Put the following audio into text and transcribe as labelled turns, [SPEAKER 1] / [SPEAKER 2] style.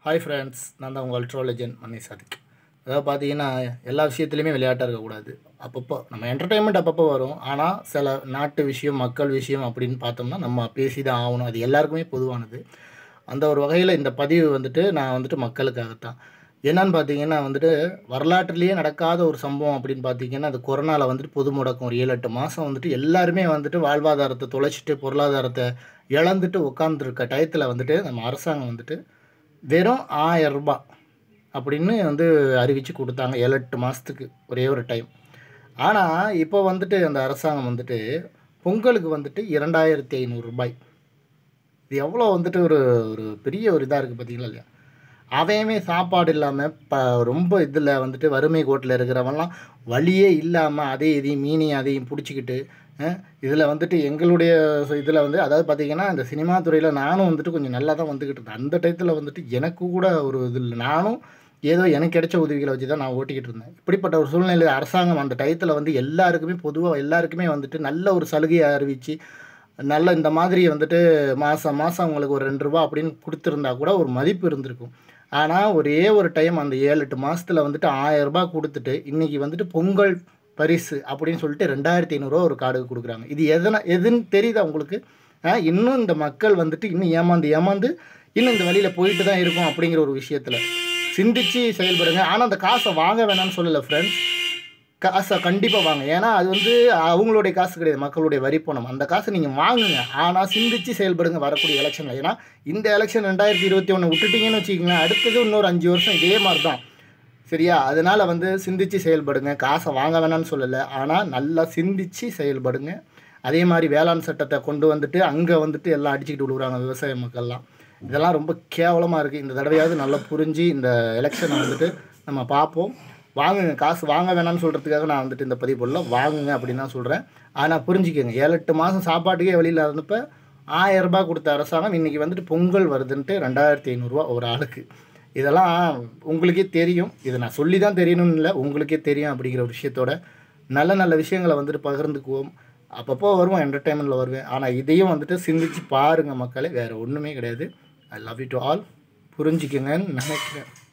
[SPEAKER 1] hi friends நான் தான் உங்கள் அல்ட்ரோலஜன் மன்னி சாதிக் அதாவது பார்த்தீங்கன்னா எல்லா விஷயத்துலையுமே விளையாட்டாக இருக்கக்கூடாது அப்பப்போ நம்ம என்டர்டெயின்மெண்ட் அப்பப்போ வரும் ஆனால் சில நாட்டு விஷயம் மக்கள் விஷயம் அப்படின்னு பார்த்தோம்னா நம்ம பேசி தான் ஆகணும் அது எல்லாருக்குமே பொதுவானது அந்த ஒரு வகையில் இந்த பதிவு வந்துட்டு நான் வந்துட்டு மக்களுக்காகத்தான் என்னன்னு பார்த்தீங்கன்னா வந்துட்டு வரலாற்றுலேயே நடக்காத ஒரு சம்பவம் அப்படின்னு பார்த்தீங்கன்னா அது கொரோனாவில் வந்துட்டு பொது முடக்கம் ஒரு ஏழு எட்டு மாதம் வந்துட்டு எல்லாருமே வந்துட்டு வாழ்வாதாரத்தை தொலைச்சிட்டு பொருளாதாரத்தை இழந்துட்டு உட்காந்துருக்க டயத்தில் வந்துட்டு நம்ம அரசாங்கம் வந்துட்டு வெறும் ஆயிரம் ரூபாய் அப்படின்னு வந்து அறிவித்து கொடுத்தாங்க ஏழு எட்டு மாதத்துக்கு ஒரே ஒரு டைம் ஆனால் இப்போ வந்துட்டு அந்த அரசாங்கம் வந்துட்டு பொங்கலுக்கு வந்துட்டு இரண்டாயிரத்தி ஐநூறுரூபாய் இது எவ்வளோ வந்துட்டு ஒரு ஒரு பெரிய ஒரு இதாக இருக்குது பார்த்தீங்களா இல்லையா அவையுமே சாப்பாடு இல்லாமல் ப ரொம்ப இதில் வந்துட்டு வறுமை கோட்டில் இருக்கிறவன்லாம் வழியே இல்லாமல் அதையும் இதையும் மீனையும் அதையும் பிடிச்சிக்கிட்டு இதில் வந்துட்டு எங்களுடைய இதில் வந்து அதாவது பார்த்தீங்கன்னா இந்த சினிமா துறையில் நானும் வந்துட்டு கொஞ்சம் நல்லா தான் வந்துக்கிட்டு இருந்தேன் அந்த டயத்தில் வந்துட்டு எனக்கு கூட ஒரு இது இல்லை நானும் ஏதோ எனக்கு கிடைச்ச உதவிகளை வச்சு தான் நான் ஓட்டிக்கிட்டு இருந்தேன் இப்படிப்பட்ட ஒரு சூழ்நிலை அரசாங்கம் அந்த டயத்தில் வந்து எல்லாருக்குமே பொதுவாக எல்லாருக்குமே வந்துட்டு நல்ல ஒரு சலுகையை அறிவித்து நல்ல இந்த மாதிரி வந்துட்டு மாதம் மாதம் உங்களுக்கு ஒரு ரெண்டு ரூபா அப்படின்னு கொடுத்துருந்தா கூட ஒரு மதிப்பு இருந்திருக்கும் ஆனால் ஒரே ஒரு டைம் அந்த ஏழு எட்டு மாதத்தில் வந்துட்டு ஆயிரம் ரூபாய் கொடுத்துட்டு இன்றைக்கி வந்துட்டு பொங்கல் பரிசு அப்படின்னு சொல்லிட்டு ரெண்டாயிரத்தி ஐநூறுரூவா ஒரு கார்டு கொடுக்குறாங்க இது எதனா எதுன்னு தெரியுதா உங்களுக்கு ஆ, இன்னும் இந்த மக்கள் வந்துட்டு இன்னும் ஏமாந்து ஏமாந்து இன்னும் இந்த வழியில் போயிட்டு தான் இருக்கும் அப்படிங்கிற ஒரு விஷயத்தில் சிந்திச்சு செயல்படுங்க ஆனால் அந்த காசை வாங்க வேணாம்னு சொல்லலை ஃப்ரெண்ட்ஸ் காசை கண்டிப்பாக வாங்க ஏன்னா அது வந்து அவங்களுடைய காசு கிடையாது மக்களுடைய வரி பணம் அந்த காசை நீங்கள் வாங்குங்க ஆனால் சிந்திச்சு செயல்படுங்க வரக்கூடிய எலெக்ஷனில் ஏன்னா இந்த எலெக்ஷன் ரெண்டாயிரத்தி இருபத்தி ஒன்று விட்டுட்டீங்கன்னு வச்சுக்கோங்களேன் அடுத்தது இன்னொரு அஞ்சு வருஷம் இதே மாதிரி தான் சரியா அதனால் வந்து சிந்திச்சு செயல்படுங்க காசை வாங்க வேணாம்னு சொல்லலை ஆனால் நல்லா சிந்திச்சு செயல்படுங்க அதே மாதிரி வேளாண் சட்டத்தை கொண்டு வந்துட்டு அங்கே வந்துட்டு எல்லாம் அடிச்சுக்கிட்டு விடுறாங்க விவசாய மக்கள்லாம் இதெல்லாம் ரொம்ப கேவலமாக இருக்குது இந்த தடவையாவது நல்லா புரிஞ்சு இந்த எலெக்ஷனை வந்துட்டு நம்ம பார்ப்போம் வாங்குங்க காசு வாங்க வேணாம்னு சொல்கிறதுக்காக நான் வந்துட்டு இந்த பதிவு போடல வாங்குங்க அப்படின்னு தான் சொல்கிறேன் ஆனால் புரிஞ்சுக்கோங்க ஏழு எட்டு மாதம் சாப்பாட்டுக்கே வழியில் இருந்தப்போ ஆயிரம் ரூபாய் கொடுத்த அரசாங்கம் இன்றைக்கி வந்துட்டு பொங்கல் வருதுன்ட்டு ரெண்டாயிரத்தி ஐநூறுரூவா ஒரு ஆளுக்கு இதெல்லாம் உங்களுக்கே தெரியும் இதை நான் சொல்லி தான் தெரியணும்னு இல்லை உங்களுக்கே தெரியும் அப்படிங்கிற ஒரு விஷயத்தோட நல்ல நல்ல விஷயங்களை வந்துட்டு பகிர்ந்துக்குவோம் அப்பப்போ வருவோம் என்டர்டைன்மெண்ட்டில் வருவேன் ஆனால் இதையும் வந்துட்டு சிந்திச்சு பாருங்கள் மக்களே வேறு ஒன்றுமே கிடையாது I love you to all புரிஞ்சுக்கங்கன்னு நினைக்கிறேன்